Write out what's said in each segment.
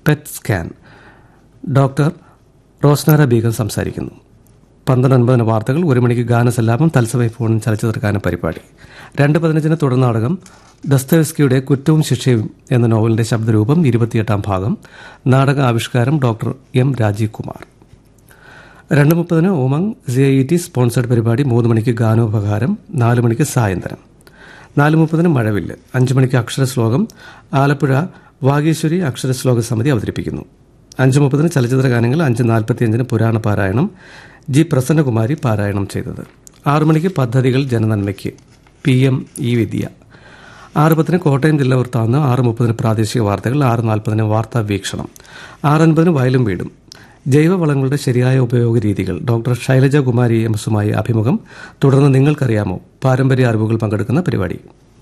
pet scan doctor Rosnara Begum സംസാരിക്കുന്നു പന്ത്രണ്ട് ഒൻപതിന് വാർത്തകൾ ഒരു മണിക്ക് ഗാനസല്ലാപം തത്സമയ ഫോൺ ചലച്ചിത്ര ഗാന പരിപാടി രണ്ട് പതിനഞ്ചിന് തുടർ നാടകം ദസ്തവസ്കിയുടെ കുറ്റവും ശിക്ഷയും എന്ന നോവലിന്റെ ശബ്ദരൂപം ഇരുപത്തിയെട്ടാം ഭാഗം നാടക ആവിഷ്കാരം ഡോക്ടർ എം രാജീവ് കുമാർ രണ്ട് മുപ്പതിന് Umang C I T sponsored പരിപാടി മൂന്ന് മണിക്ക് ഗാനോപകാരം നാല് മണിക്ക് സായന്തനം നാല് മുപ്പതിന് മഴവില്ല് അഞ്ച് മണിക്ക് അക്ഷരശ്ലോകം ആലപ്പുഴ വാഗീശ്വരി അക്ഷരശ്ലോക സമിതി അവതരിപ്പിക്കുന്നു അഞ്ച് മുപ്പതിന് ചലച്ചിത്ര ഗാനങ്ങൾ അഞ്ച് നാൽപ്പത്തിയഞ്ചിന് പുരാണ പാരായണം ജി പ്രസന്നകുമാരി പാരായണം ചെയ്തത് ആറു മണിക്ക് പദ്ധതികൾ ജനനന്മയ്ക്ക് പി എം ഇ വിദ്യ ആറ് പത്തിന് കോട്ടയം ജില്ലാ വൃത്താന്ന് ആറ് മുപ്പതിന് പ്രാദേശിക വാർത്തകൾ ആറ് നാൽപ്പതിന് വാർത്താ വീക്ഷണം ആറ് അൻപതിന് വയലും വീടും ജൈവവളങ്ങളുടെ ശരിയായ ഉപയോഗ രീതികൾ ഡോക്ടർ ശൈലജ കുമാരി എം എസുമായി അഭിമുഖം തുടർന്ന് നിങ്ങൾക്കറിയാമോ പാരമ്പര്യ അറിവുകൾ പങ്കെടുക്കുന്ന പരിപാടി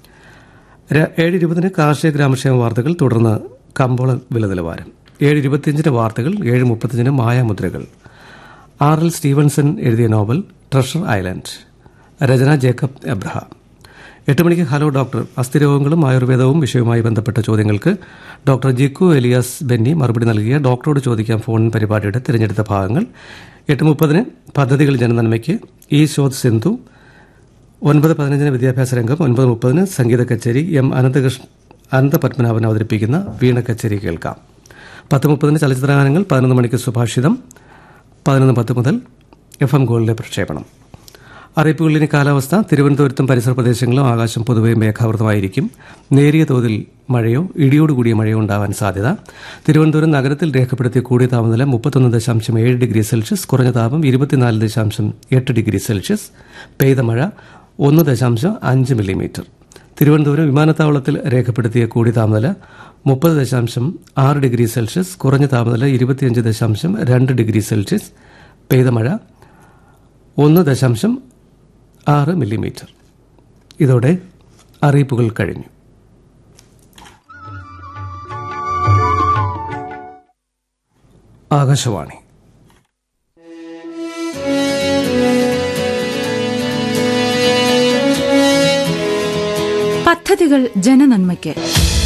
ര- ഏഴ് ഇരുപതിന് കാർഷിക ഗ്രാമക്ഷേമ വാർത്തകൾ തുടർന്ന് കമ്പോള വില നിലവാരം ഏഴ് ഇരുപത്തിയഞ്ചിന് വാർത്തകൾ ഏഴ് മുപ്പത്തിയഞ്ചിന് മായാമുദ്രകൾ ആർ എൽ സ്റ്റീവൻസൺ എഴുതിയ നോവൽ ട്രഷർ ഐലൻഡ് രചന ജേക്കബ് എബ്രഹാം എട്ട് മണിക്ക് ഹലോ ഡോക്ടർ അസ്ഥിരോഗങ്ങളും ആയുർവേദവും വിഷയവുമായി ബന്ധപ്പെട്ട ചോദ്യങ്ങൾക്ക് ഡോക്ടർ ജിക്കു എലിയാസ് ബെന്നി മറുപടി നൽകിയ ഡോക്ടറോട് ചോദിക്കാൻ ഫോൺ പരിപാടിയുടെ തിരഞ്ഞെടുത്ത ഭാഗങ്ങൾ എട്ട് മുപ്പതിന് പദ്ധതികൾ ജനനന്മയ്ക്ക് ഈ ശോധ് സിന്ധു ഒൻപത് പതിനഞ്ചിന് വിദ്യാഭ്യാസ രംഗം ഒൻപത് മുപ്പതിന് സംഗീത കച്ചേരി എം അനന്തകൃഷ്ണ അനന്തപത്മനാഭൻ അവതരിപ്പിക്കുന്ന വീണ കച്ചേരി കേൾക്കാം പത്ത് മുപ്പതിന് ചലച്ചിത്രഗാനങ്ങൾ പതിനൊന്ന് മണിക്ക് സുഭാഷിതം പതിനൊന്ന് പത്ത് മുതൽ എഫ് എം ഗോളിലെ പ്രക്ഷേപണം അറിയിപ്പുകളിൽ ഇനി കാലാവസ്ഥ തിരുവനന്തപുരത്തും പരിസര പ്രദേശങ്ങളിലും ആകാശം പൊതുവെ മേഘാവൃതമായിരിക്കും നേരിയ തോതിൽ മഴയോ ഇടിയോടുകൂടിയ മഴയോ ഉണ്ടാവാൻ സാധ്യത തിരുവനന്തപുരം നഗരത്തിൽ രേഖപ്പെടുത്തിയ കൂടിയ താപനില മുപ്പത്തൊന്ന് ദശാംശം ഏഴ് ഡിഗ്രി സെൽഷ്യസ് കുറഞ്ഞ താപം ഇരുപത്തിനാല് ദശാംശം എട്ട് ഡിഗ്രി സെൽഷ്യസ് പെയ്ത മഴ ഒന്ന് ദശാംശം അഞ്ച് മില്ലിമീറ്റർ തിരുവനന്തപുരം വിമാനത്താവളത്തിൽ രേഖപ്പെടുത്തിയ കൂടിയ താപനില മുപ്പത് ദശാംശം ആറ് ഡിഗ്രി സെൽഷ്യസ് കുറഞ്ഞ താപനില ഇരുപത്തിയഞ്ച് ദശാംശം രണ്ട് ഡിഗ്രി സെൽഷ്യസ് പെയ്ത മഴ ഒന്ന് ദശാംശം ആറ് മില്ലിമീറ്റർ ഇതോടെ അറിയിപ്പുകൾ കഴിഞ്ഞു ആകാശവാണി പദ്ധതികൾ ജനനന്മയ്ക്ക്